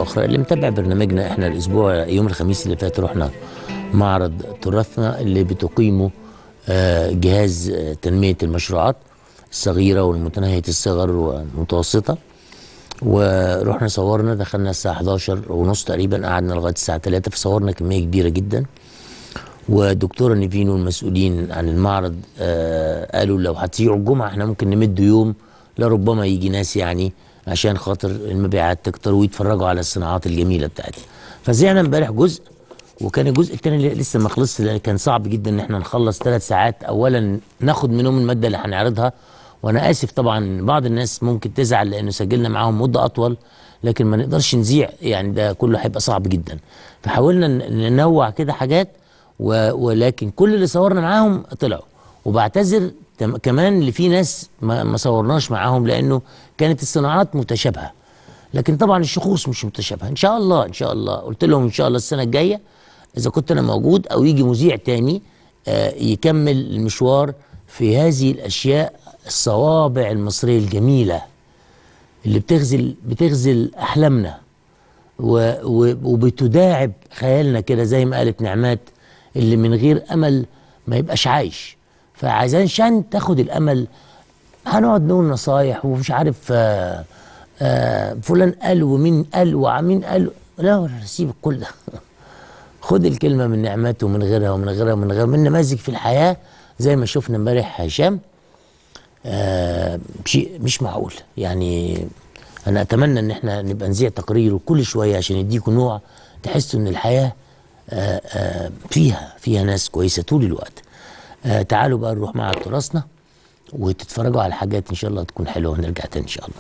اخرى اللي متابع برنامجنا احنا الاسبوع يوم الخميس اللي فات رحنا معرض تراثنا اللي بتقيمه آه، جهاز آه، تنميه المشروعات الصغيره والمتناهيه الصغر والمتوسطه ورحنا صورنا دخلنا الساعه 11 ونص تقريبا قعدنا لغايه الساعه 3 فصورنا كميه كبيره جدا ودكتوره نيفين والمسؤولين عن المعرض آه قالوا لو هتذيعوا الجمعه احنا ممكن نمد يوم لربما يجي ناس يعني عشان خاطر المبيعات تكتر ويتفرجوا على الصناعات الجميله بتاعتنا فزعنا امبارح جزء وكان الجزء الثاني اللي لسه ما خلصش لان كان صعب جدا ان احنا نخلص ثلاث ساعات اولا ناخد منهم الماده اللي هنعرضها وانا اسف طبعا بعض الناس ممكن تزعل لانه سجلنا معاهم مده اطول لكن ما نقدرش نذيع يعني ده كله هيبقى صعب جدا فحاولنا ن- ننوع كده حاجات و- ولكن كل اللي صورنا معاهم طلعوا وبعتذر تم- كمان اللي في ناس ما, ما صورناش معاهم لانه كانت الصناعات متشابهه لكن طبعا الشخوص مش متشابهه ان شاء الله ان شاء الله قلت لهم ان شاء الله السنه الجايه اذا كنت انا موجود او يجي مذيع تاني آه، يكمل المشوار في هذه الاشياء الصوابع المصريه الجميله اللي بتغزل بتغزل احلامنا و و وبتداعب خيالنا كده زي ما قالت نعمات اللي من غير امل ما يبقاش عايش فعايزين عشان تاخد الامل هنقعد نقول نصايح ومش عارف آه آه فلان قال ومين قال ومين قال لا ولا سيب كل ده خد الكلمه من نعمات ومن غيرها ومن غيرها ومن غيرها من نماذج في الحياه زي ما شفنا امبارح هشام آه شيء مش معقول يعني انا اتمنى ان احنا نبقى نذيع تقرير كل شويه عشان يديكم نوع تحسوا ان الحياه آه آه فيها فيها ناس كويسه طول الوقت آه تعالوا بقى نروح مع تراثنا وتتفرجوا على حاجات ان شاء الله تكون حلوه ونرجع تاني ان شاء الله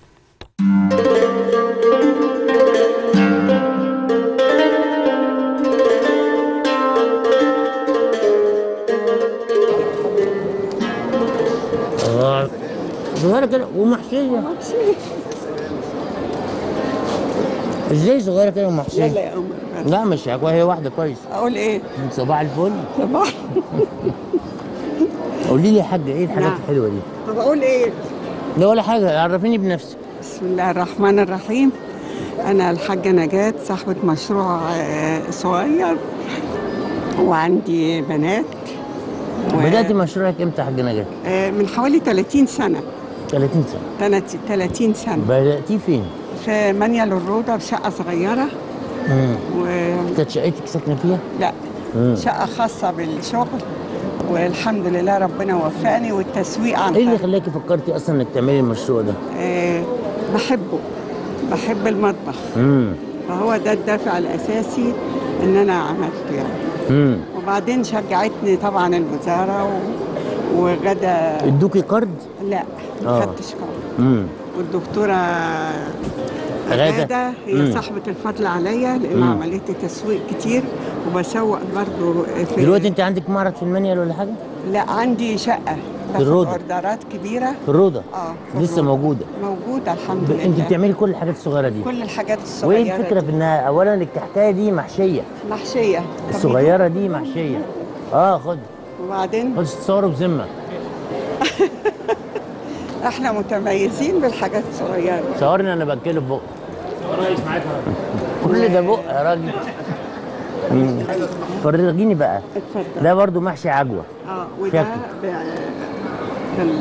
آه، صغيرة كده ومحشية ازاي صغيرة كده ومحشية؟ يلا يا قمر لا مش عجوة هي واحدة كويس اقول ايه من صباح الفل صباح قولي لي يا حاجة ايه الحاجات نعم. الحلوة دي؟ طب اقول ايه لا ولا حاجة عرفيني بنفسك بسم الله الرحمن الرحيم انا الحاجه نجاة صاحبه مشروع آه، صغير وعندي بنات و- بدأتي مشروعك امتى يا حاجة نجاة؟ آه، من حوالي 30 سنه 30 سنة تلات- 30 سنه بدأتيه فين؟ في منيل الروضه بشقه صغيره مم. ولا كانت شقتك ساكنة فيها؟ مم. شقه خاصه بالشغل والحمد لله ربنا وفقني والتسويق عن ايه اللي طريق- خلاكي فكرتي اصلا انك تعملي المشروع ده؟ آه، بحبه بحب المطبخ امم فهو ده الدافع الاساسي ان انا عملته يعني امم وبعدين شجعتني طبعا الوزاره و... وغدا ادوكي قرض؟ لا آه. ما خدتش قرار امم والدكتوره غادة؟ غادة هي مم. صاحبة الفضل عليا لأنها مم. عملت لي تسويق كتير وبسوق برضو في دلوقتي انت عندك معرض في المنيل ولا حاجة؟ لا عندي شقة باخد الروضة. اوردرات كبيرة في الروضة اه في لسه الروضة. موجودة موجودة الحمد ب... لله انت بتعملي كل الحاجات الصغيرة دي كل الحاجات الصغيرة وايه الفكرة دي. في انها اولا الكحكاية دي محشية محشية طب الصغيرة دي محشية اه خد وبعدين خد تصوروا بذمة احنا متميزين بالحاجات الصغيرة صورني انا باكله ببق كل ده بق يا راجل مم. فرجيني بقى اتفضل ده برضو محشي عجوة اه وده شكل. ب... بال...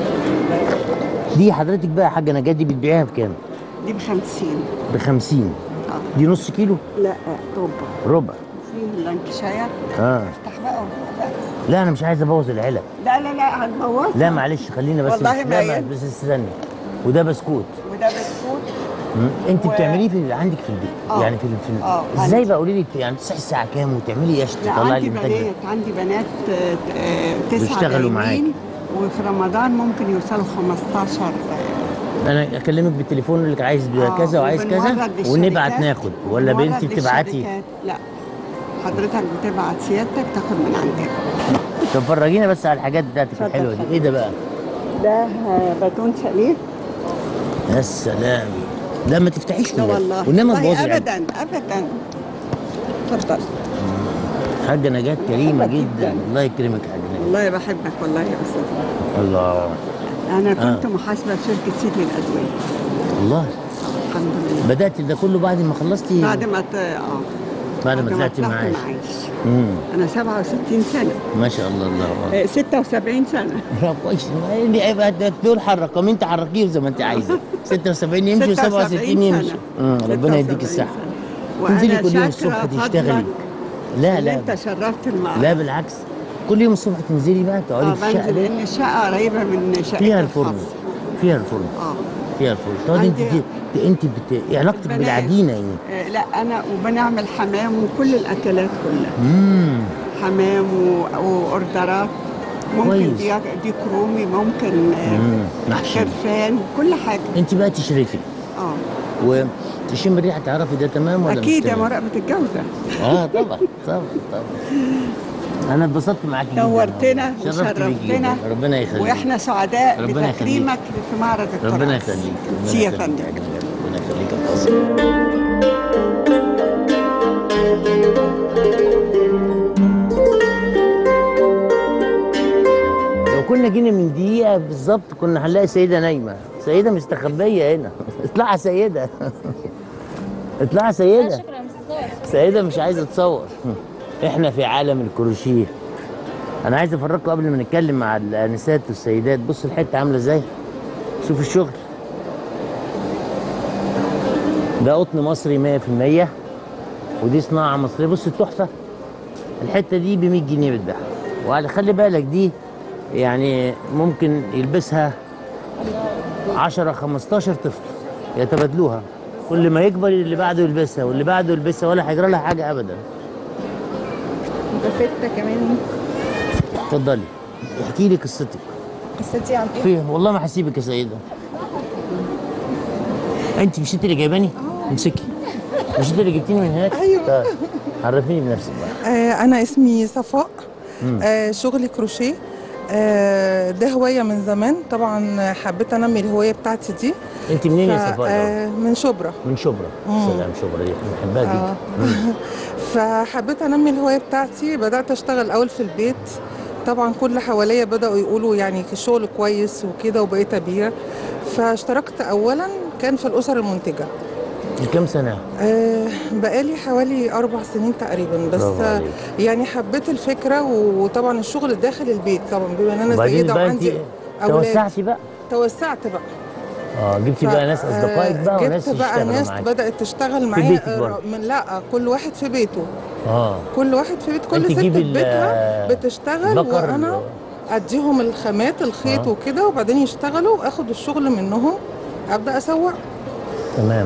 دي حضرتك بقى يا حاجة نجاة دي بتبيعيها بكام؟ دي ب 50 ب 50 اه دي نص كيلو لا ربع ربع فيه اللانكشاير اه افتح بقى ولا لا لا انا مش عايز ابوظ العلب لا لا لا هتبوظ لا معلش خلينا بس والله مش ما لا ما- هي. بس استني وده بسكوت وده بسكوت مم. انت و- بتعمليه في عندك في البيت آه. يعني في ال- في ال- آه، ازاي عندي. بقى قولي لي يعني تصحي الساعه كام وتعملي ايش لا تطلعي عندي الانتاج ده بنات عندي بنات آه، آه، تسعة بيشتغلوا معاك. دايمين وفي رمضان ممكن يوصلوا 15 آه، انا اكلمك بالتليفون اللي عايز آه، كذا وعايز كذا وبنورد للشركات. ونبعت ناخد ولا بنورد بنتي بتبعتي للشركات. لا حضرتك بتبعت سيادتك تاخد من عندنا طب فرجينا بس على الحاجات بتاعتك اتفضل، الحلوه دي اتفضل. ايه ده بقى ده آه، باتون سليم يا سلام لا ما تفتحيش لا كده. والله وانما والله تبوظي العلب. ابدا ابدا اتفضل حاجه نجاة كريمه بحبك جدا جداً. الله يكرمك يا حاجه نجاة والله بحبك والله يا استاذ الله انا آه. كنت محاسبه في شركه سيدي الادويه الله الحمد لله بدات ده كله بعد ما خلصتي بعد ما ت... اه بعد ما بعد طلعتي طلعت معاش معاش امم انا 67 سنه ما شاء الله الله أكبر. آه، 76 سنه لا كويس ما هي اللي هيبقى دول حركهم انت حركيه زي ما انت عايزه 76 يمشي 67 يمشي سنة. امم ربنا يديك 76 الصحه سنة. تنزلي وأنا كل يوم شاكرة الصبح فضلك تشتغلي لا اللي لا انت شرفت المعرض لا بالعكس كل يوم الصبح تنزلي بقى اه تقعدي في الشقه بنزل دي لان الشقه قريبه من شقتي فيها الفرن الخاصة. فيها الفرن اه فيها الفرن تقعدي انت عندي- دي- انت بت... إيه علاقتك بنات. بالعجينه يعني آه، لا انا وبنعمل حمام وكل الاكلات كلها امم حمام و- واوردرات ممكن كويس. ديك, ديك رومي ممكن آه، مم. محشي خرفان كل حاجه انت بقى تشرفي اه وتشم الريحه تعرفي ده تمام ولا اكيد مش يا تمام؟ مراقبه الجوده اه طبعا طبعا طبعا انا اتبسطت معاكي جدا نورتنا شرفت بيكي وشرفتنا جدا. ربنا يخليك واحنا سعداء ربنا يخليك. بتكريمك في معرض التراث ربنا يخليك ربنا سي يا يخليك. فندم ربنا يخليك يا فاضل. لو كنا جينا من دقيقة بالظبط كنا هنلاقي سيدة نايمة سيدة مستخبية هنا اطلعي سيدة اطلعي سيدة شكرا مستر سيدة مش عايزة تصور احنا في عالم الكروشيه انا عايز افرجكم قبل ما نتكلم مع الانسات والسيدات بصوا الحتة عاملة ازاي شوفوا الشغل ده قطن مصري 100% ودي صناعة مصرية بص التحفة الحتة دي ب 100 جنيه بتباع وعلى خلي بالك دي يعني ممكن يلبسها 10 15 طفل يتبادلوها كل ما يكبر اللي بعده يلبسها واللي بعده يلبسها ولا هيجرى لها حاجة أبدا ده ستة كمان اتفضلي احكي لي قصتك قصتي عن ايه؟ فين والله ما هسيبك يا سيدة انت مش انت اللي جايباني امسكي مش انت اللي جبتيني من هناك أيوة. طيب عرفيني بنفسك بقى آه، أنا اسمي صفاء آه، شغلي كروشيه آه، ده هواية من زمان طبعا حبيت أنمي الهواية بتاعتي دي انت منين يا ف- صفاء الأول؟ آه، من شبرا من شبرا مم. سلام شبرا دي بنحبها آه. جدا فحبيت أنمي الهواية بتاعتي بدأت أشتغل أول في البيت طبعا كل حواليا بدأوا يقولوا يعني الشغل كويس وكده وبقيت أبيع فاشتركت أولا كان في الأسر المنتجة من كام سنة؟ آه، بقالي حوالي أربع سنين تقريبا بس برافو آه، عليك. يعني حبيت الفكرة وطبعا الشغل داخل البيت طبعا بما إن أنا وبعدين سيدة بقى انت وعندي أولاد توسعتي بقى توسعت بقى اه جبتي ف- بقى ناس اصدقائك بقى آه، وناس جبت بقى يشتغلوا ناس معاك بدأت تشتغل معايا بيتك آه، برضه؟ من لا كل واحد في بيته اه كل واحد في بيت كل انت ست تجيبي في ال- بيتها بتشتغل البقر وانا اديهم الخامات الخيط آه. وكده وبعدين يشتغلوا واخد الشغل منهم ابدا اسوق تمام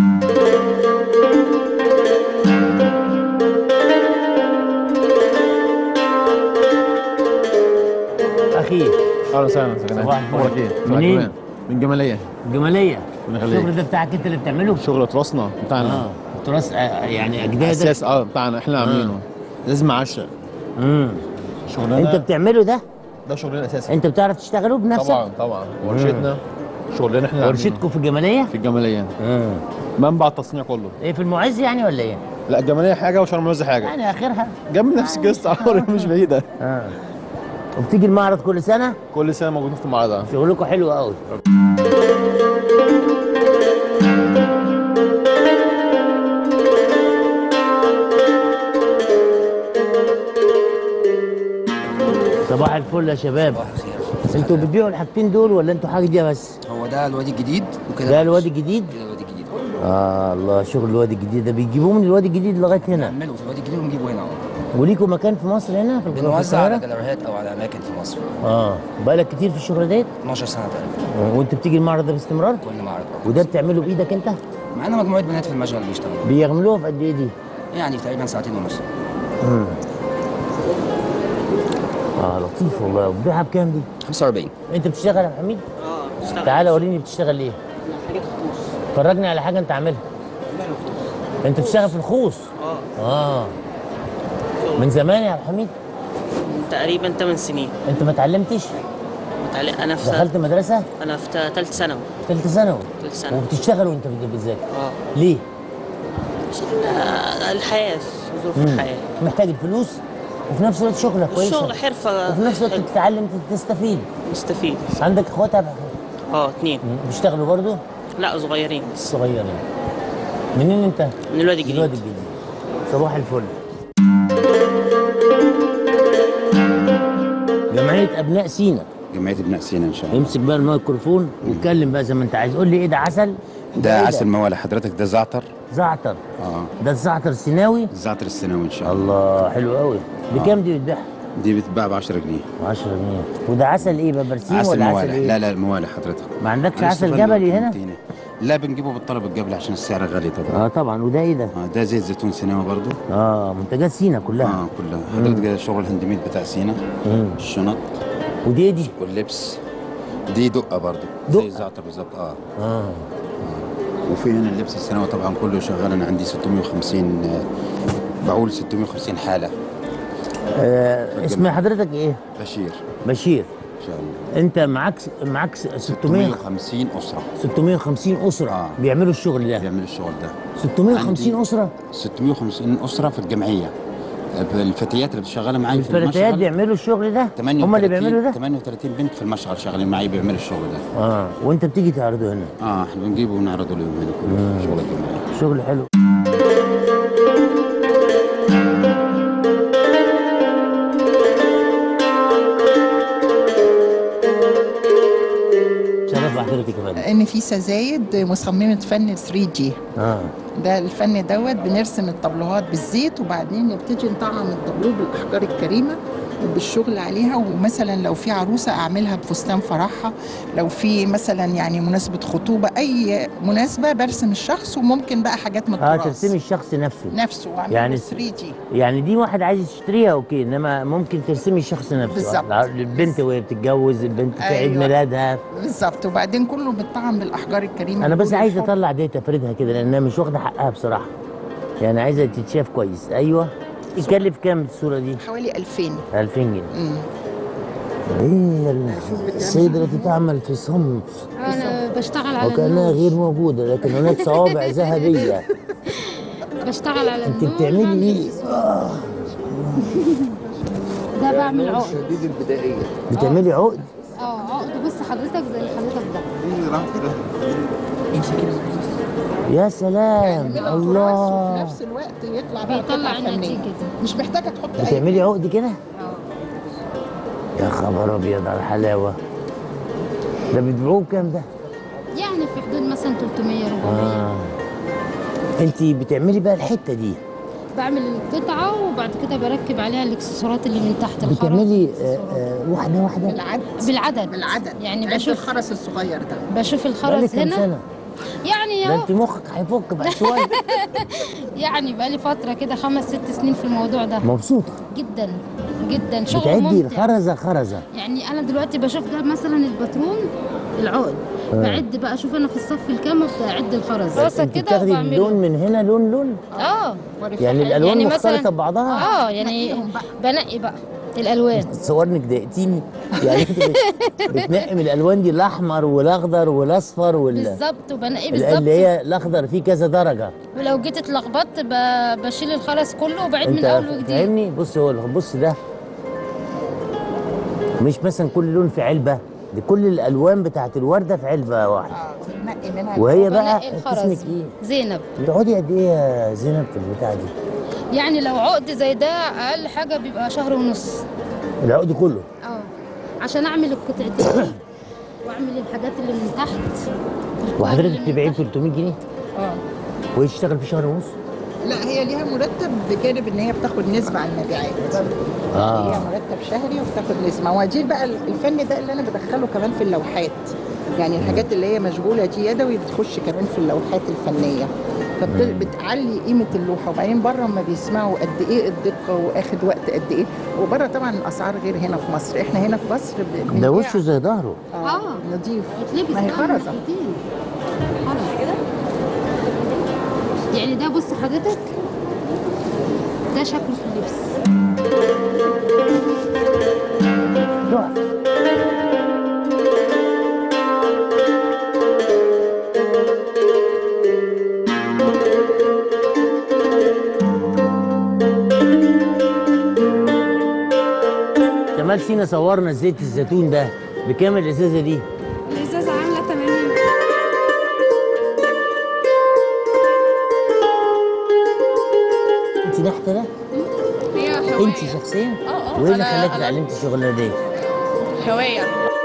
اخي اهلا وسهلا سكنات صباح الفل. اخبارك ايه؟ منين؟ صباح الجمال. من جماليه جمالية ربنا يخليك. الشغل ده بتاعك انت اللي بتعمله؟ شغل تراثنا بتاعنا اه تراث آه، يعني اجدادك اساس اه بتاعنا احنا عاملينه لازم عشرة امم شغلنا انت بتعمله ده؟ ده شغلنا الاساسي انت بتعرف تشتغله بنفسك؟ طبعا طبعا ورشتنا شغلنا احنا اللي عاملينه. ورشتكم في الجمالية؟ في الجماليه امم منبع التصنيع كله ايه في المعز يعني ولا ايه؟ لا الجماليه حاجه وشرم الوزة حاجه يعني اخرها جنب نفس القصه مش بعيده اه وبتيجي المعرض كل سنة؟ كل سنه موجودين في المعرض ده. شغلكم حلو قوي صباح الفل يا شباب انتوا بتبيعوا الحاجتين دول ولا انتوا حاجه دي بس؟ هو ده الوادي الجديد وكده ده الوادي الجديد؟ كده الوادي الجديد اه الله شغل الوادي الجديد ده بيجيبوه من الوادي الجديد لغايه هنا نعمله في الوادي الجديد ونجيبه هنا اه وليكوا مكان في مصر هنا في الق- في بنوزع على القاهره؟ جاليريات او على اماكن في مصر اه بقالك كتير في الشغل ديت 12 سنه تقريبا وانت بتيجي المعرض ده باستمرار؟ كل معرض آه. وده بتعمله بايدك انت؟ معانا مجموعه بنات في المشغل بيشتغلوا بيعملوها في قد ايه دي؟ يعني تقريبا ساعتين ونص امم اه لطيف والله وبتبيعها بكام دي؟ 45 انت بتشتغل يا حميد؟ اه بشتغل تعالى وريني بتشتغل ايه؟ حاجات خصوص فرجني على حاجه انت عاملها انت بتشتغل في الخوص اه اه من زمان يا عبد الحميد تقريبا 8 سنين انت ما اتعلمتش متعلق انا في دخلت مدرسه انا في ثالث ثانوي ثالثه ثانوي ثالث ثانوي وبتشتغل وانت بت- بتذاكر اه ليه عشان آه، الحياه ظروف مم. الحياه محتاج الفلوس وفي نفس الوقت شغلك كويس الشغل حرفه وفي نفس الوقت حلو. تتعلم تستفيد مستفيد عندك اخوات يا عبد الحميد؟ اه اتنين مم. بيشتغلوا برضه لا صغيرين الصغيرين منين انت؟ من الوادي الجديد الواد الجديد صباح الفل جمعية أبناء سينا جمعيه ابناء سينا ان شاء الله امسك بقى الميكروفون واتكلم بقى زي ما انت عايز قول لي ايه ده عسل؟ ده إيه عسل موالح حضرتك ده زعتر زعتر اه ده الزعتر السيناوي الزعتر السنوي ان شاء الله الله حلو قوي بكام دي بتبيعها؟ دي بتتباع ب 10 جنيه 10 جنيه وده عسل ايه بقى برسيم عسل ولا عسل موالح ايه؟ لا لا موالح حضرتك ما عندكش أنا عسل استفدت جبلي هنا؟ قيمتين. لا بنجيبه بالطلب الجبلي عشان السعر غالي طبعا اه طبعا وده ايه ده؟ آه ده زيت زيتون سيناوي برضو اه منتجات سينا كلها اه كلها حضرتك ده شغل الهندميد بتاع سينا مم. الشنط ودي ايه دي؟ واللبس دي دقه برضو دقة؟ زي الزعتر بالظبط اه اه وفي هنا اللبس السنوي طبعا كله شغال انا عندي 650 آه، بقول 650 حاله آه، اسم حضرتك ايه؟ بشير بشير ان شاء الله انت معاك معاك 600 650 اسره 650 اسره آه. بيعملوا الشغل ده بيعملوا الشغل ده 650 عندي- اسره 650 اسره في الجمعيه الفتيات اللي بتشغل معايا في الفتيات المشغل بيعملوا الشغل ده 38 هم اللي بيعملوا ده 38 بنت في المشغل شغالين معايا بيعملوا الشغل ده اه وانت بتيجي تعرضه هنا اه احنا بنجيبه ونعرضه لهم هنا كله شغل الجمعيه شغل حلو شرف بحضرتك يا فندم ان في سزايد مصممه فن 3 دي اه ده الفن دوت بنرسم الطابلوهات بالزيت وبعدين نبتدي نطعم الطابلوه بالاحجار الكريمه وبالشغل عليها ومثلا لو في عروسه اعملها بفستان فرحها لو في مثلا يعني مناسبه خطوبه اي مناسبه برسم الشخص وممكن بقى حاجات من اه التراث ترسمي الشخص نفسه نفسه واعمله يعني يعني س- 3 دي يعني دي واحد عايز يشتريها اوكي انما ممكن ترسمي الشخص نفسه بالظبط. لا، البنت وهي بتتجوز البنت في عيد أيوة. ميلادها بالظبط وبعدين كله بالطعم بالاحجار الكريمه انا بس ودول عايز الحب. اطلع ديت افردها كده لانها مش واخده حقها بصراحه يعني عايزه تتشاف كويس ايوه يكلف كام الصوره دي حوالي 2000 2000 جنيه مم. ايه ال- السيده التي تعمل في صمت انا بشتغل على وكانها النوش غير موجوده لكن هناك صوابع ذهبيه بشتغل على انت النوش بتعملي بعمل ايه إكسسوار. ده بعمل عقد بتعملي عقد اه عقد بص حضرتك زي اللي حضرتك ده يا سلام من التراث وفي الله نفس الوقت يطلع بقى بيطلع قطعة فنية. النتيجه دي مش محتاجه تحط اي بتعملي عقد كده اه يا خبر ابيض على الحلاوه ده بتبيعوه بكام ده يعني في حدود مثلا 300 400 اه انت بتعملي بقى الحته دي بعمل القطعه وبعد كده بركب عليها الاكسسوارات اللي من تحت الخرز بتعملي آه والإكسسوارات. آه واحده واحده بالعدد بالعدد بالعدد يعني عد بشوف الخرز الصغير ده بشوف بقالك الخرز كام هنا سنه يعني ده اهو انت مخك هيفك بعد شويه يعني بقالي فتره كده خمس ست سنين في الموضوع ده مبسوطه جدا جدا شغل بتعدي ممتع الخرزه خرزه يعني انا دلوقتي بشوف ده مثلا الباترون العقد بعد بقى اشوف انا في الصف الكام وابدا اعد الخرز راسك انت كده بتاخدي اللون وبعمله من هنا لون لون اه يعني الالوان يعني مثلاً- مختلطه ببعضها اه يعني بنقي بقى الالوان تصور انك ضايقتيني يعني انت بت- بتنقي من الالوان دي الاحمر والاخضر والاصفر وال بالظبط وبنقي اللي بالظبط هي الاخضر فيه كذا درجه ولو جيت اتلخبطت ب- بشيل الخرز كله وبعيد من انت اول وجديد فاهمني بص هو بص ده مش مثلا كل لون في علبه دي كل الالوان بتاعت الورده في علبه واحده اه نقي منها وهي بقى بنقي الخرز اسمك ايه زينب بتقعدي قد ايه يا زينب في البتاع دي يعني لو عقد زي ده اقل حاجه بيبقى شهر ونص العقد كله اه عشان اعمل القطعتين واعمل الحاجات اللي من تحت وحضرتك اللي من بتبيعيه ب تحت. 300 جنيه اه وهي تشتغل في شهر ونص لا هي ليها مرتب بجانب ان هي بتاخد نسبه على المبيعات هي اه مرتب شهري وبتاخد نسبه هو دي بقى الفن ده اللي انا بدخله كمان في اللوحات يعني الحاجات اللي هي مشغوله دي يدوي بتخش كمان في اللوحات الفنيه فبتعلي قيمه اللوحه وبعدين بره لما بيسمعوا قد ايه الدقه واخد وقت قد ايه وبره طبعا الاسعار غير هنا في مصر احنا هنا في مصر ب- ده بنبيع- وشه زي ظهره آه. نضيف يتلبس ما هي بقى خرزه ناحيتين. خرز كده يعني ده بص حضرتك ده شكله في اللبس تحفه كمال سينا صورنا زيت الزيتون ده بكام الازازه دي؟ الازازه عامله 80 اتعلمتي نحت ده؟ هي هواية انت شخصيا؟ اه اه وايه اللي أنا- خلاك أنا- اتعلمتي الشغلانه دي؟ هواية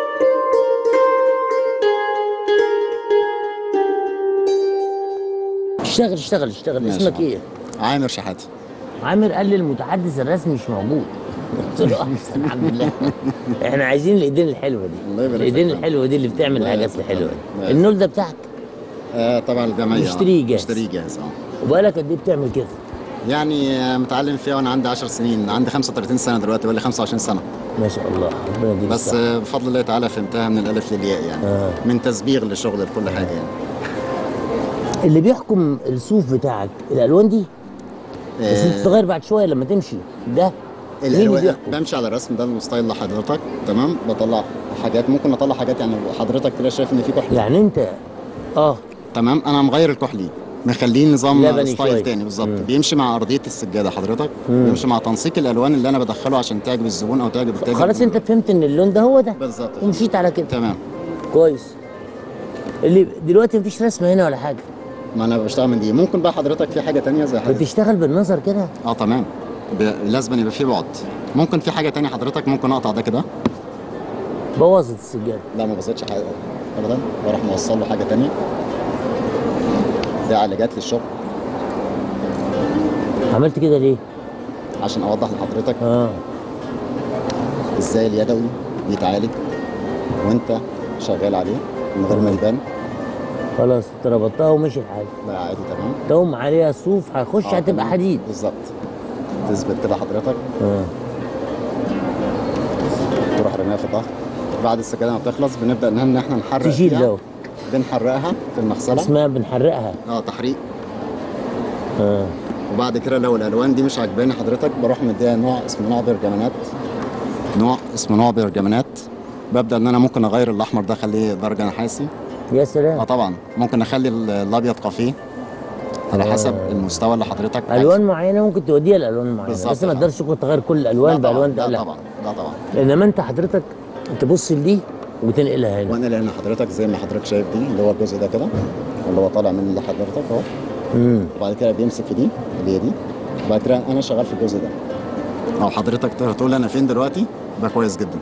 اشتغل اشتغل اشتغل ماشي اسمك يا ايه؟ عامر شحاتي عامر قال لي المتحدث الرسمي مش موجود قلت له احسن الحمد لله احنا عايزين الايدين الحلوه دي الله يبارك الايدين فيك. الحلوه دي اللي بتعمل الله الحاجات يبارك الحلوه فيك. دي الله النول ده بتاعك آه طبعا الجمعيه مشتريه جاهز. مشتريه جاهز اه وبقالك قد ايه بتعمل كده؟ يعني آه، متعلم فيها وانا عندي 10 سنين عندي 35 سنه دلوقتي بقالي 25 سنه ما شاء الله ربنا يديك بس الصحة. آه، بفضل الله تعالى فهمتها من الالف للياء يعني آه. من تسبيغ لشغل لكل حاجه يعني اللي بيحكم الصوف بتاعك الالوان دي بس آه، انت تتغير بعد شويه لما تمشي ده مين اللي الالوان بيحكم؟ بمشي على الرسم ده الستايل لحضرتك تمام بطلع حاجات ممكن اطلع حاجات يعني حضرتك كده شايف ان في كحل يعني انت اه تمام انا مغير الكحلي مخليه نظام لبني ستايل شوية. تاني بالظبط مم. بيمشي مع ارضيه السجاده حضرتك مم. بيمشي مع تنسيق الالوان اللي انا بدخله عشان تعجب الزبون او تعجب التاجر خلاص انت فهمت ان اللون ده هو ده بالظبط ومشيت على كده تمام كويس اللي دلوقتي مفيش رسمه هنا ولا حاجه ما انا بشتغل من دي ممكن بقى حضرتك في حاجه تانية زي حاجه بتشتغل بالنظر كده اه تمام ب... لازم يبقى في بعد ممكن في حاجه تانية حضرتك ممكن اقطع ده كده بوظت السجاده لا ما بزيدش حاجه ابدا واروح موصل له حاجه تانية ده علاجات للشغل عملت كده ليه؟ عشان اوضح لحضرتك اه ازاي اليدوي بيتعالج وانت شغال عليه من غير ما يبان خلاص انت ربطتها ومشي الحال لا عادي تمام تقوم عليها صوف هيخش آه، هتبقى تمام. حديد بالظبط تثبت كده حضرتك اه تروح رميها في الظهر بعد السجاده ما بتخلص بنبدا ان إن احنا نحرق تشيل فيها. ده بنحرقها في المغسله اسمها بنحرقها اه تحريق اه وبعد كده لو الالوان دي مش عجباني حضرتك بروح مديها نوع اسمه نوع برجمانات نوع اسمه نوع برجمانات ببدا ان انا ممكن اغير الاحمر ده اخليه درجه نحاسي يا سلام اه طبعا ممكن اخلي ال- الابيض كافيه على حسب المستوى اللي حضرتك عايزه. الوان معينه ممكن توديها لالوان معينه بالظبط بس ما طبعا. تقدرش تكون تغير كل الالوان لا طبعا بالوان لا لا طبعا لا طبعا انما انت حضرتك تبص لدي وتنقلها هنا وانا لان حضرتك زي ما حضرتك شايف دي اللي هو الجزء ده كده اللي هو طالع من حضرتك اهو امم وبعد كده بيمسك في دي اللي هي دي وبعد كده انا شغال في الجزء ده او حضرتك تقدر تقول انا فين دلوقتي ده كويس جدا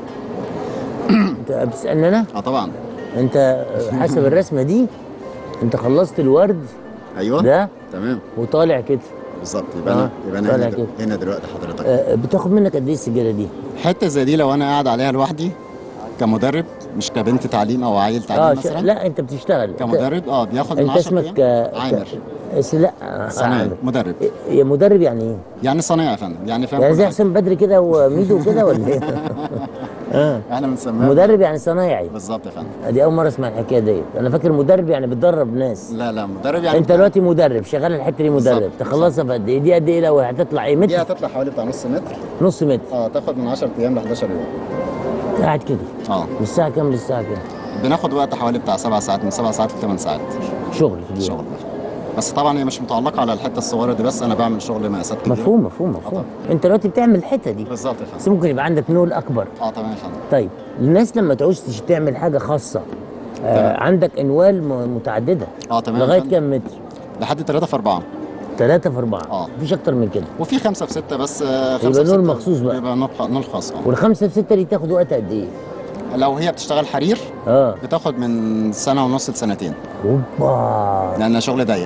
انت بتسالني انا اه طبعا انت حسب الرسمه دي انت خلصت الورد ايوه ده تمام وطالع كده بالظبط يبقى انا آه، يبقى انا طالع هنا, كده. هنا دلوقتي حضرتك آه، بتاخد منك قد ايه السجاده دي؟ حته زي دي لو انا قاعد عليها لوحدي كمدرب مش كبنت تعليم او عيل تعليم اه ش... مثلا لا انت بتشتغل كمدرب اه بياخد من انت 10 اسمك ايام آه، عامر اس- لا آه، صنايعي عامر. مدرب يا مدرب يعني ايه؟ يعني صنايعي يا فندم يعني فاهم يعني كل زي حاجة. حسين بدري كده وميدو كده ولا ايه؟ اه احنا بنسميها مدرب يعني صنايعي بالظبط يا فندم دي اول مره اسمع الحكايه ديت انا فاكر مدرب يعني بتدرب ناس لا لا مدرب يعني انت دلوقتي مدرب شغال الحته دي مدرب بالظبط، تخلصها في قد ايه؟ دي قد ايه لو هتطلع ايه دي متر؟ هتطلع حوالي بتاع نص متر نص متر اه تاخد من 10 ايام ل 11 يوم قاعد كده اه من الساعه كام للساعه كام؟ بناخد وقت حوالي بتاع 7 ساعات من 7 ساعات ل 8 ساعات شغل في اليوم شغل بس طبعا هي مش متعلقه على الحته الصغيره دي بس انا بعمل شغل مقاسات كبيره مفهوم مفهوم مفهوم انت دلوقتي بتعمل الحته دي بالظبط يا بس فندم ممكن يبقى عندك نول اكبر اه تمام يا فندم طيب الناس لما تعوز تش- تعمل حاجه خاصه آه عندك انوال م- متعدده اه تمام يا لغايه فندم. كام متر؟ لحد 3 في 4 3 في 4 اه مفيش اكتر من كده وفي 5 في 6 بس آه، يبقى 5 في نول 6 مخصوص بقى. يبقى نول خ- نول خاص اه والخمسه في 6 دي تاخد وقت قد ايه؟ لو هي بتشتغل حرير اه بتاخد من سنه ونص لسنتين اوبا لانها شغل ضيق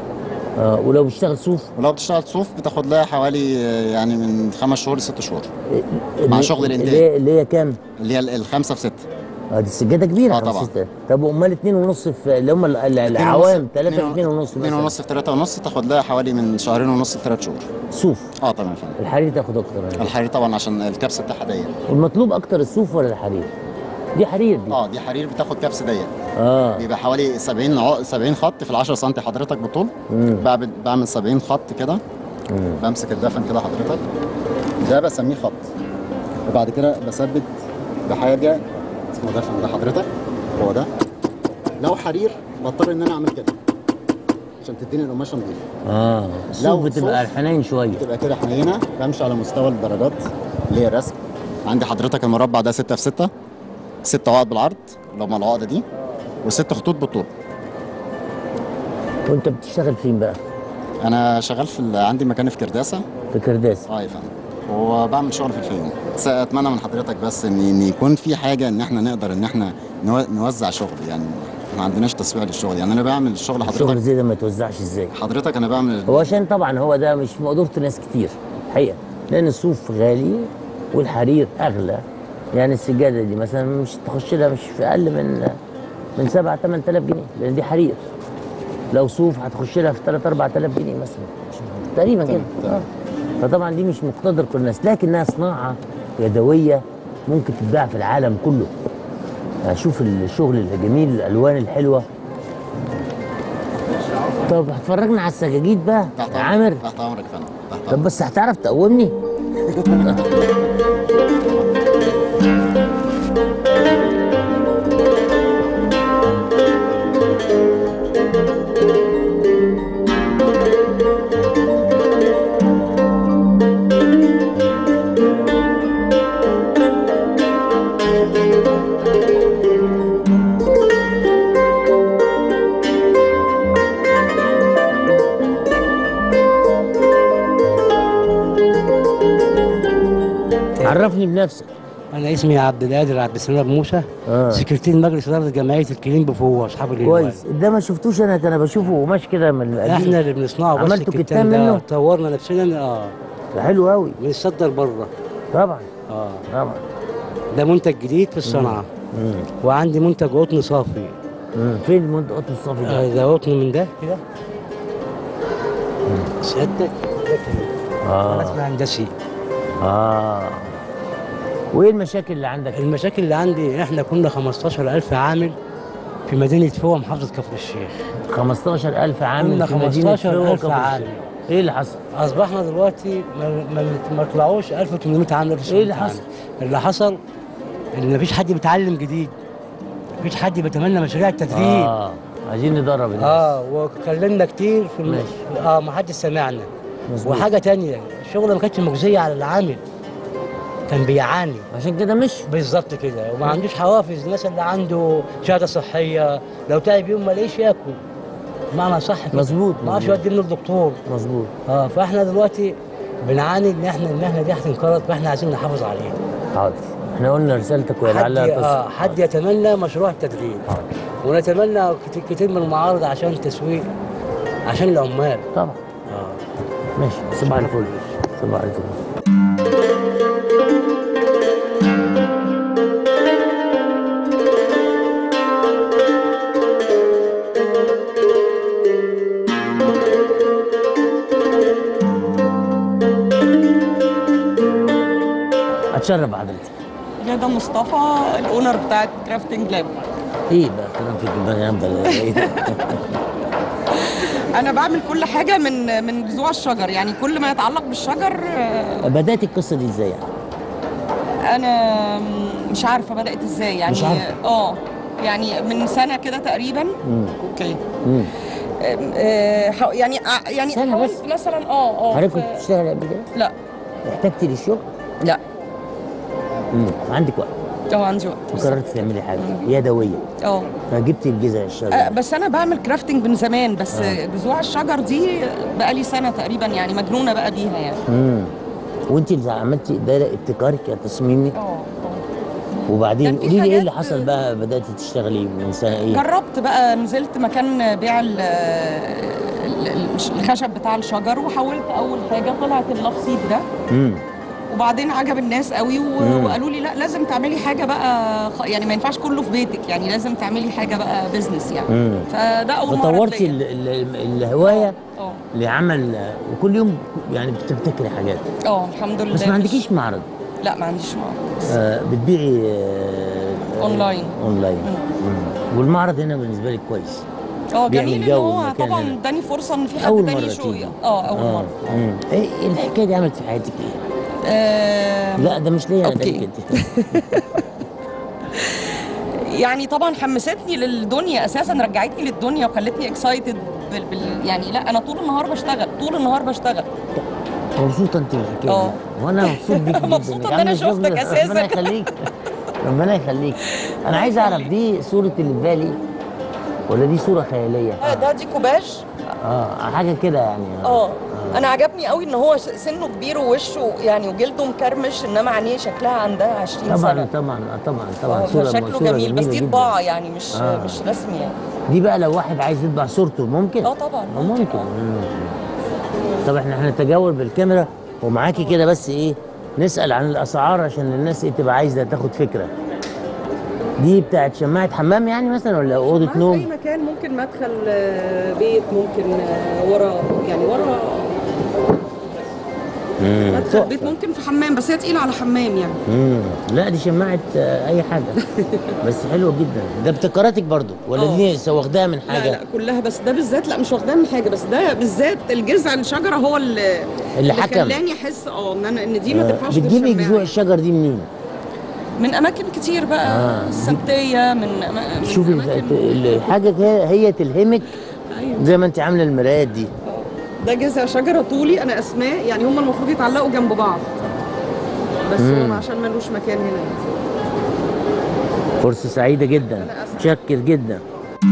اه ولو بتشتغل صوف ولو بتشتغل صوف بتاخد لها حوالي آه، يعني من خمس شهور لست شهور مع اللي- شغل اللي الانتاج هي اللي هي كام؟ اللي هي ال- الخمسه في 6 اه دي السجاده كبيره آه خمسة طبعا. ستة. طب امال اتنين ونص في اللي هم ال- ال- العوام 3 في 2 ونص 2 مثلا. ونص في 3 ونص تاخد لها حوالي من شهرين ونص لثلاث شهور صوف اه تمام يا فندم الحرير تاخد اكتر يعني. الحرير طبعا عشان الكبس بتاعها ضيق والمطلوب اكتر الصوف ولا الحرير؟ دي حرير دي اه دي حرير بتاخد كبس ضيق اه بيبقى حوالي 70 عق... 70 خط في ال 10 سم حضرتك بالطول مم. بعمل بعمل 70 خط كده مم. بمسك الدفن كده حضرتك ده بسميه خط وبعد كده بثبت بحاجه اسمه دفن ده حضرتك هو ده لو حرير بضطر ان انا اعمل كده عشان تديني القماشه نضيفه اه الصوف بتبقى صوف حنين شويه بتبقى كده حنينه بمشي على مستوى الدرجات اللي هي الرسم عندي حضرتك المربع ده 6 في 6 ست عقد بالعرض اللي هم العقده دي وست خطوط بالطول وانت بتشتغل فين بقى؟ انا شغال في ال- عندي مكان في كرداسه في كرداس اه يا فندم وبعمل شغل في الفيوم بس اتمنى من حضرتك بس ان ان يكون في حاجه ان احنا نقدر ان احنا نو- نوزع شغل يعني ما عندناش تسويق للشغل يعني انا بعمل الشغل الشغل حضرتك زي ده ما يتوزعش ازاي حضرتك انا بعمل هو عشان طبعا هو ده مش في مقدورة ناس كتير حقيقة لأن الصوف غالي والحرير أغلى يعني السجادة دي مثلا مش تخش لها مش في أقل من من 7 8000 جنيه لأن دي حرير لو صوف هتخش لها في 3 4000 جنيه مثلا تقريبا كده آه. فطبعا دي مش مقتدر كل الناس لكنها صناعة يدوية ممكن تتباع في العالم كله شوف الشغل الجميل الألوان الحلوة طب هتفرجنا على السجاجيد بقى تحت يا عامر تحت امرك يا فندم تحت طب بس هتعرف تقومني عرفني بنفسك انا اسمي عبد القادر عبد السلام موسى آه. سكرتير مجلس اداره جمعيه الكليم بفوه اصحاب الالوان كويس ده ما شفتوش انا انا بشوفه قماش كده من القديم. احنا اللي بنصنعه بس عملتوا الكتان كتان ده منه طورنا نفسنا اه ده حلو قوي بنصدر بره طبعا اه طبعا ده منتج جديد في الصنعه مم. وعندي منتج قطن صافي مم. فين المنطقه قطن الصافي ده؟ آه ده قطن من ده كده سيادتك ده كده اه رسم هندسي اه وايه المشاكل اللي عندك؟ المشاكل اللي عندي احنا كنا 15000 عامل في مدينه فوق محافظه كفر الشيخ 15000 عامل كنا في مدينه 15000 فوق عامل ايه اللي حصل؟ اصبحنا دلوقتي ما, ما, ما طلعوش 1800 عامل 1900 إيه اللي عامل. حصل؟ اللي حصل ان مفيش حد بيتعلم جديد مفيش حد بيتمنى مشاريع التدريب اه عايزين ندرب الناس اه وكلمنا كتير في الم... ماشي. اه ما حدش سمعنا مظبوط. وحاجه تانية الشغل ما كانتش مجزيه على العامل كان بيعاني عشان كده مش بالظبط كده وما عندوش حوافز الناس اللي عنده شهاده صحيه لو تعب يوم ما لقيش ياكل بمعنى صح كده مظبوط، ما عادش مظبوط. يودي ابنه الدكتور مظبوط اه فاحنا دلوقتي بنعاني ان احنا المهنه دي هتنقرض فاحنا عايزين نحافظ عليها حاضر احنا قلنا رسالتك حد ولعلها اه تصل حد يتمنى مشروع التدريب حاضر ونتمنى كت- كتير من المعارض عشان التسويق عشان العمال طبعا اه ماشي صباح الفل صباح الفل اتشرف بحضرتك غادة مصطفى الاونر بتاعت كرافتنج لاب ايه بقى كلام في الجنب ده ايه ده؟ انا بعمل كل حاجه من من جذوع الشجر يعني كل ما يتعلق بالشجر آه، بدات القصه دي ازاي يعني؟ انا مش عارفه بدات ازاي يعني مش عارفة؟ اه يعني من سنه كده تقريبا مم. اوكي مم. آم، آه، حا- يعني آه، يعني سنة حاولت بس؟ مثلا اه اه حضرتك ف- كنت بتشتغل قبل كده؟ لا احتجتي للشغل؟ لا مم. عندك وقت اه عندي وقت وقررت تعملي حاجه يدويه اه فجبتي الجزء الشغل آه، بس انا بعمل كرافتنج من زمان بس آه. جذوع الشجر دي بقى لي سنه تقريبا يعني مجنونه بقى بيها يعني امم وانت اللي عملتي ده ابتكارك يا تصميمك اه وبعدين كان في قولي لي ايه حاجات- اللي حصل بقى بداتي تشتغلي من سنه ايه؟ جربت بقى نزلت مكان بيع ال- ال- ال- الخشب بتاع الشجر وحاولت اول حاجه طلعت اللفصيد ده امم وبعدين عجب الناس قوي و- مم. وقالوا لي لا لازم تعملي حاجه بقى خ- يعني ما ينفعش كله في بيتك يعني لازم تعملي حاجه بقى بيزنس يعني امم فده اول مره فطورتي ليا. ال- ال- الهوايه اه لعمل وكل يوم يعني بتبتكري حاجات اه الحمد لله بس ما عندكيش معرض لا ما عنديش معرض آه بتبيعي آه أونلاين. اونلاين مم. والمعرض هنا بالنسبه لك كويس اه بيعمل جميل ان جو هو المكان طبعا هنا. اداني فرصه ان في حد اول تاني مره يشوف تيجي اه اول مره مم. ايه إيه الحكايه دي عملت في حياتك ايه؟ آه لا ده مش ليا انا ده أوكي. ليك انت يعني طبعا حمستني للدنيا اساسا رجعتني للدنيا وخلتني اكسايتد بال... بال... يعني لا انا طول النهار بشتغل طول النهار بشتغل مبسوطه انت بالحكايه اه. دي وانا مبسوط بيك جدا مبسوطة إنك إن أنا عاملة شغل. شفتك أساساً. ربنا يخليك ربنا يخليك انا عايز اعرف دي صوره اللي في بالي ولا دي صوره خياليه آه، ده دي كوباج اه حاجه كده يعني اه انا عجبني قوي ان هو سنه كبير ووشه يعني وجلده مكرمش انما عينيه شكلها عندها 20 طبعا سنه طبعا آه، طبعا طبعا آه، صوره شكله صورة جميل بس جميلة دي جداً. طباعه يعني مش آه. مش رسمي يعني دي بقى لو واحد عايز يطبع صورته ممكن اه طبعا آه، ممكن مم. طب احنا هنتجول بالكاميرا ومعاكي كده بس ايه نسال عن الاسعار عشان الناس ايه تبقى عايزه تاخد فكره دي بتاعت شماعه حمام يعني مثلا ولا اوضه اي نوم مكان ممكن مدخل آه، بيت ممكن آه، ورا يعني ورا مم. مدخل بيت ممكن في حمام بس هي تقيله على حمام يعني مم. لا دي شماعه آه، اي حاجه بس حلوه جدا ده ابتكاراتك برضو ولا آه. دي واخداها من لا حاجه لا كلها بس ده بالذات لا مش واخداه من حاجه بس ده بالذات الجذع الشجره هو اللي اللي حكم. خلاني احس اه ان انا ان دي ما آه، تنفعش غير بتجيبي شماعة. جذوع الشجر دي منين؟ من اماكن كتير بقى آه. السبتيه من من شوفي أماكن- الحاجه هي هي تلهمك أيوة. زي ما انت عامله المرايات دي ده جذع شجره طولي انا اسماء يعني هم المفروض يتعلقوا جنب بعض بس مم. هو عشان ملوش مكان هنا فرصه سعيده جدا متشكر جدا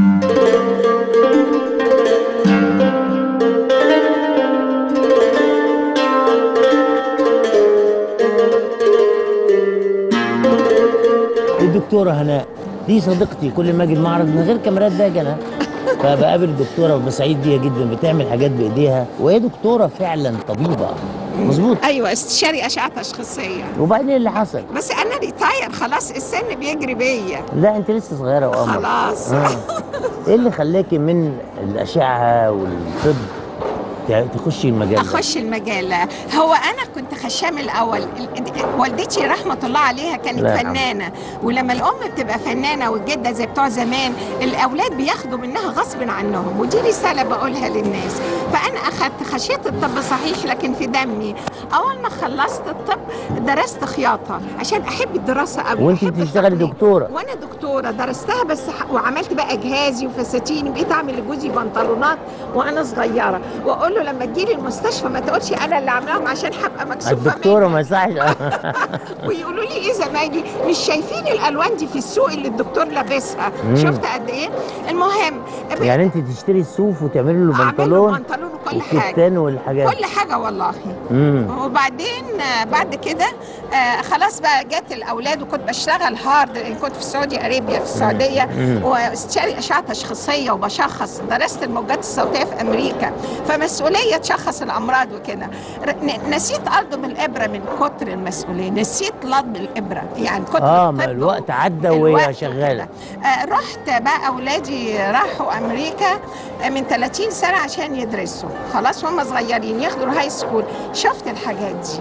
الدكتوره هناء دي صديقتي كل ما اجي المعرض من غير كاميرات باجي انا فبقابل الدكتوره وببقى سعيد بيها جدا بتعمل حاجات بايديها وهي دكتوره فعلا طبيبه مظبوط ايوه استشاري اشعه تشخيصيه وبعدين اللي حصل بس انا ريتاير خلاص السن بيجري بيا لا انت لسه صغيره وقمر خلاص. آه. ايه اللي خلاكي من الاشعه والطب تع- تخشي المجال ده؟ اخش المجال هو انا كنت خشام الاول ال- والدتي رحمه الله عليها كانت الله يرحمها. فنانه ولما الام بتبقى فنانه والجده زي بتوع زمان الاولاد بياخدوا منها غصب عنهم ودي رساله بقولها للناس فانا اخدت خشيت الطب صحيح لكن في دمي اول ما خلصت الطب درست خياطه عشان احب الدراسه قوي وانت أحب بتشتغلي التقنية. دكتوره وانا دكتوره درستها بس ح... وعملت بقى جهازي وفساتيني بقيت اعمل لجوزي بنطلونات وانا صغيره واقول له لما تجيلي المستشفى ما تقولش انا اللي عاملاهم عشان هبقى مكسوفه الدكتوره ما يصحش ويقولوا لي ايه زمايلي مش شايفين الالوان دي في السوق اللي الدكتور لابسها مم. شفت قد ايه المهم يعني انت تشتري الصوف وتعملي له أعمل له بنطلون بنطلون وكل حاجة. والكتان والحاجات كل حاجه والله امم وبعدين آه، بعد كده آه، خلاص بقى جت الاولاد وكنت بشتغل هارد لان كنت في سعودي ارابيا في السعوديه مم. واستشاري اشعه تشخيصيه وبشخص درست الموجات الصوتيه في امريكا فمسؤوليه تشخص الامراض وكده ر- ن- نسيت الضم الابره من كتر المسؤوليه نسيت لضم الابره يعني كتر اه ما الطب الوقت عدى وهي الوقت شغاله آه، رحت بقى اولادي راحوا امريكا آه، من 30 سنه عشان يدرسوا خلاص هم صغيرين ياخدوا الهاي سكول شفت الحاجات دي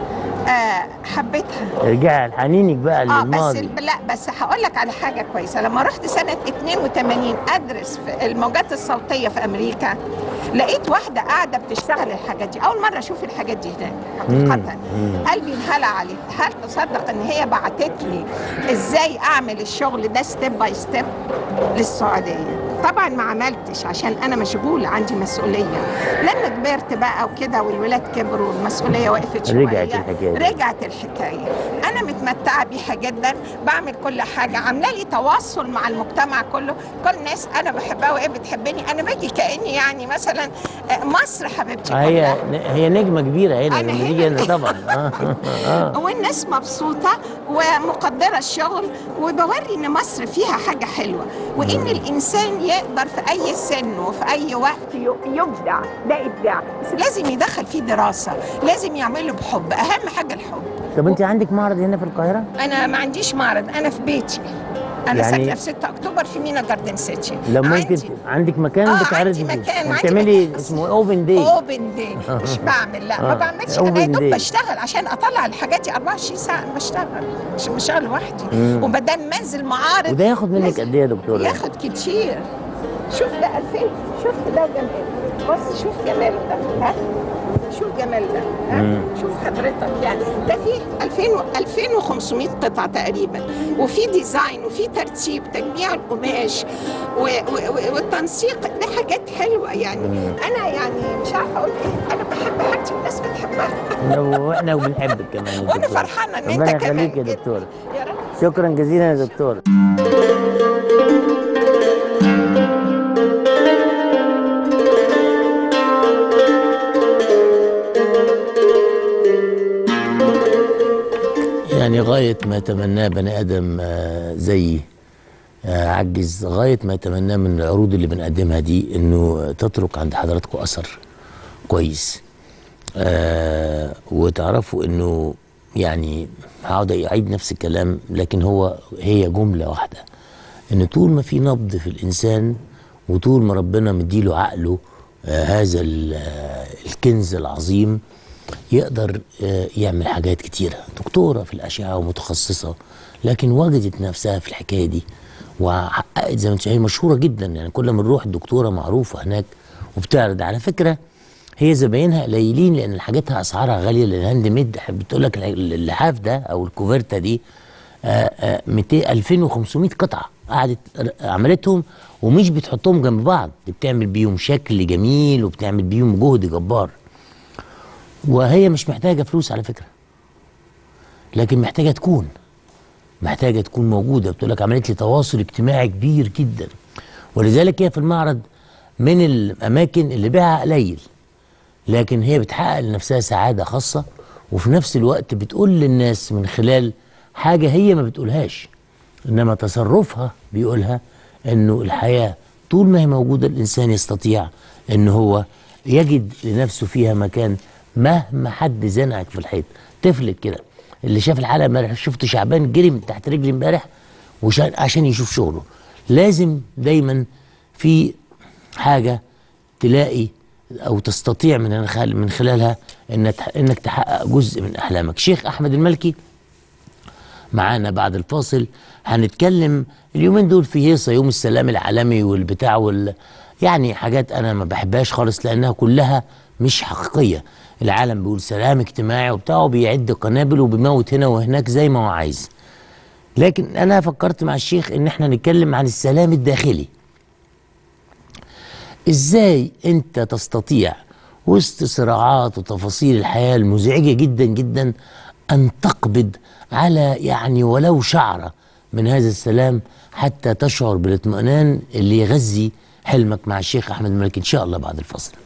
آه حبيتها ارجعي حنينك بقى اه بس للماضي ال- لا بس هقول لك على حاجه كويسه لما رحت سنه 82 ادرس في الموجات الصوتيه في امريكا لقيت واحده قاعده بتشتغل الحاجات دي اول مره اشوف الحاجات دي هناك حقيقه مم. قلبي انهلع عليه هل تصدق ان هي بعتت لي ازاي اعمل الشغل ده ستيب باي ستيب للسعوديه طبعا ما عملتش عشان انا مشغوله عندي مسؤوليه لما كبرت بقى وكده والولاد كبروا والمسؤوليه وقفت شويه رجعت الحكاية دي. رجعت الحكايه انا متمتعه بيها جدا بعمل كل حاجه عامله لي تواصل مع المجتمع كله كل الناس انا بحبها وهي بتحبني انا باجي كاني يعني مثلا آه، مصر حبيبتي هي كلها هي نجمه كبيره هنا أنا لما تيجي هنا طبعا آه. آه. والناس مبسوطة ومقدرة الشغل وبوري إن مصر فيها حاجة حلوة وإن الإنسان يقدر في أي سن وفي أي وقت ي- يبدع ده إبداع بس لازم يدخل فيه دراسة لازم يعمله بحب أهم حاجة الحب طب انت عندك معرض هنا في القاهره أنا ما عنديش معرض أنا في بيتي أنا يعني- ساكنة في 6 أكتوبر في مينا جاردن سيتي لو ممكن ت- عندك مكان آه، بتعرضي عندي فيه مكان، عندي بتعملي اسمه اوبن داي اوبن داي مش بعمل لا ما آه، بعملش انا يا open دوب day. بشتغل عشان اطلع الحاجات دي 24 ساعه انا بشتغل مش بشتغل لوحدي مم. وبدل ما انزل معارض وده ياخد منك لازم- قد ايه يا دكتوره ياخد كتير شوف ده 2000 شفت ده جمال بص شوف جماله ده ها شوف جمال ده ها مم. شوف حضرتك يعني ده فيه 2000 و- 2500 قطعه تقريبا وفي ديزاين وفي ترتيب تجميع القماش و- و- و- والتنسيق ده حاجات حلوه يعني مم. انا يعني مش عارفه اقول ايه انا بحب حاجتي الناس بتحبها واحنا وبنحبك كمان يا وانا دكتورة. فرحانه ان ربنا انت كمان يخليك يا كده. دكتوره يا رب شكرا جزيلا يا دكتوره يعني غاية ما يتمناه بني آدم آه، زيي آه، عجز غاية ما يتمناه من العروض اللي بنقدمها دي إنه تترك عند حضراتكم أثر كويس آه وتعرفوا إنه يعني هقعد أعيد نفس الكلام لكن هو هي جملة واحدة إن طول ما في نبض في الإنسان وطول ما ربنا مديله عقله آه هذا ال- آه، الكنز العظيم يقدر آه، يعمل حاجات كتيرة دكتورة في الأشعة ومتخصصة لكن وجدت نفسها في الحكاية دي وحققت زي ما انت شايف مشهورة جدا يعني كل ما نروح الدكتورة معروفة هناك وبتعرض على فكرة هي زباينها قليلين لأن حاجاتها أسعارها غالية لأن الهاند ميد بتقول لك اللحاف ده أو الكوفرتا دي آه، آه، 200 2500 قطعة قعدت عملتهم ومش بتحطهم جنب بعض بتعمل بيهم شكل جميل وبتعمل بيهم جهد جبار وهي مش محتاجة فلوس على فكرة لكن محتاجة تكون محتاجة تكون موجودة بتقول لك عملت لي تواصل اجتماعي كبير جدا ولذلك هي في المعرض من الأماكن اللي بيعها قليل لكن هي بتحقق لنفسها سعادة خاصة وفي نفس الوقت بتقول للناس من خلال حاجة هي ما بتقولهاش إنما تصرفها بيقولها إنه الحياة طول ما هي موجودة الإنسان يستطيع إن هو يجد لنفسه فيها مكان مهما حد زنقك في الحيط تفلت كده اللي شاف الحلقة امبارح شفت شعبان جري من تحت رجلي امبارح وشان عشان يشوف شغله لازم دايما في حاجة تلاقي او تستطيع من خلال- من خلالها انك انك تحقق جزء من احلامك شيخ احمد الملكي معانا بعد الفاصل هنتكلم اليومين دول في هيصه يوم السلام العالمي والبتاع وال يعني حاجات انا ما بحبهاش خالص لانها كلها مش حقيقيه العالم بيقول سلام اجتماعي وبتاع وبيعد قنابل وبيموت هنا وهناك زي ما هو عايز لكن انا فكرت مع الشيخ ان احنا نتكلم عن السلام الداخلي ازاي انت تستطيع وسط صراعات وتفاصيل الحياه المزعجه جدا جدا ان تقبض على يعني ولو شعره من هذا السلام حتى تشعر بالاطمئنان اللي يغذي حلمك مع الشيخ احمد مالك ان شاء الله بعد الفصل